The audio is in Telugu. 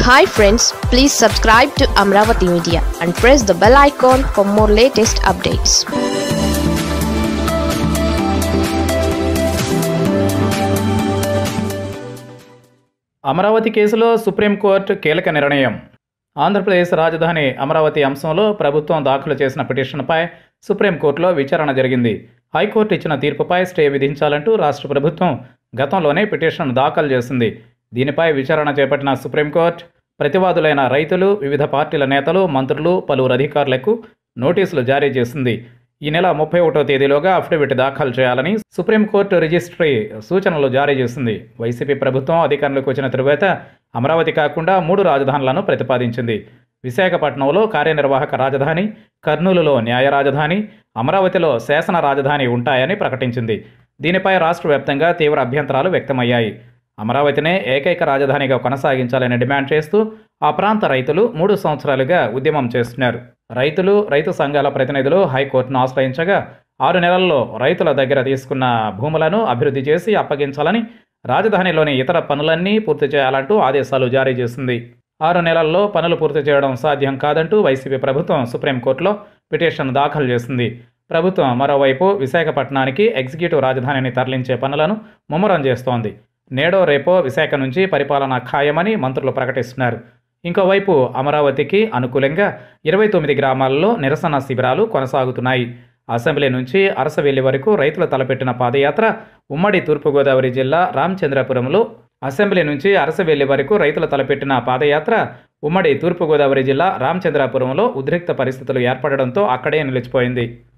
hi friends please subscribe to Amaravati media and press the bell icon for more latest updates Amaravati కేసులో సుప్రీంకోర్టు కీలక నిర్ణయం ఆంధ్రప్రదేశ్ రాజధాని అమరావతి అంశంలో ప్రభుత్వం దాఖలు చేసిన పిటిషన్పై సుప్రీంకోర్టులో విచారణ జరిగింది హైకోర్టు ఇచ్చిన తీర్పుపై స్టే విధించాలంటూ రాష్ట్ర ప్రభుత్వం గతంలోనే పిటిషన్ దాఖలు చేసింది దీనిపై విచారణ చేపట్టిన సుప్రీంకోర్టు ప్రతివాదులైన రైతులు వివిధ పార్టీల నేతలు మంత్రులు పలువురు అధికారులకు నోటీసులు జారీ చేసింది ఈ నెల ముప్పై ఒకటో తేదీలోగా అఫిడవిట్ దాఖలు చేయాలని సుప్రీంకోర్టు రిజిస్ట్రీ సూచనలు జారీ చేసింది వైసీపీ ప్రభుత్వం అధికారంలోకి వచ్చిన తరువాత అమరావతి కాకుండా మూడు రాజధానులను ప్రతిపాదించింది విశాఖపట్నంలో కార్యనిర్వాహక రాజధాని కర్నూలులో న్యాయ రాజధాని అమరావతిలో శాసన రాజధాని ఉంటాయని ప్రకటించింది దీనిపై రాష్ట్ర వ్యాప్తంగా తీవ్ర అభ్యంతరాలు వ్యక్తమయ్యాయి అమరావతినే ఏకైక రాజధానిగా కొనసాగించాలని డిమాండ్ చేస్తూ ఆ ప్రాంత రైతులు మూడు సంవత్సరాలుగా ఉద్యమం చేస్తున్నారు రైతులు రైతు సంఘాల ప్రతినిధులు హైకోర్టును ఆశ్రయించగా ఆరు నెలల్లో రైతుల దగ్గర తీసుకున్న భూములను అభివృద్ధి చేసి అప్పగించాలని రాజధానిలోని ఇతర పనులన్నీ పూర్తి చేయాలంటూ ఆదేశాలు జారీ చేసింది ఆరు నెలల్లో పనులు పూర్తి చేయడం సాధ్యం కాదంటూ వైసీపీ ప్రభుత్వం సుప్రీంకోర్టులో పిటిషన్ దాఖలు చేసింది ప్రభుత్వం మరోవైపు విశాఖపట్నానికి ఎగ్జిక్యూటివ్ రాజధానిని తరలించే పనులను ముమ్మరం చేస్తోంది నేడో రేపో విశాఖ నుంచి పరిపాలన ఖాయమని మంత్రులు ప్రకటిస్తున్నారు ఇంకోవైపు అమరావతికి అనుకూలంగా ఇరవై తొమ్మిది గ్రామాల్లో నిరసన శిబిరాలు కొనసాగుతున్నాయి అసెంబ్లీ నుంచి అరసవెల్లి వరకు రైతులు తలపెట్టిన పాదయాత్ర ఉమ్మడి తూర్పుగోదావరి జిల్లా రామచంద్రపురంలో అసెంబ్లీ నుంచి అరసవెల్లి వరకు రైతులు తలపెట్టిన పాదయాత్ర ఉమ్మడి తూర్పుగోదావరి జిల్లా రామచంద్రాపురంలో ఉద్రిక్త పరిస్థితులు ఏర్పడడంతో అక్కడే నిలిచిపోయింది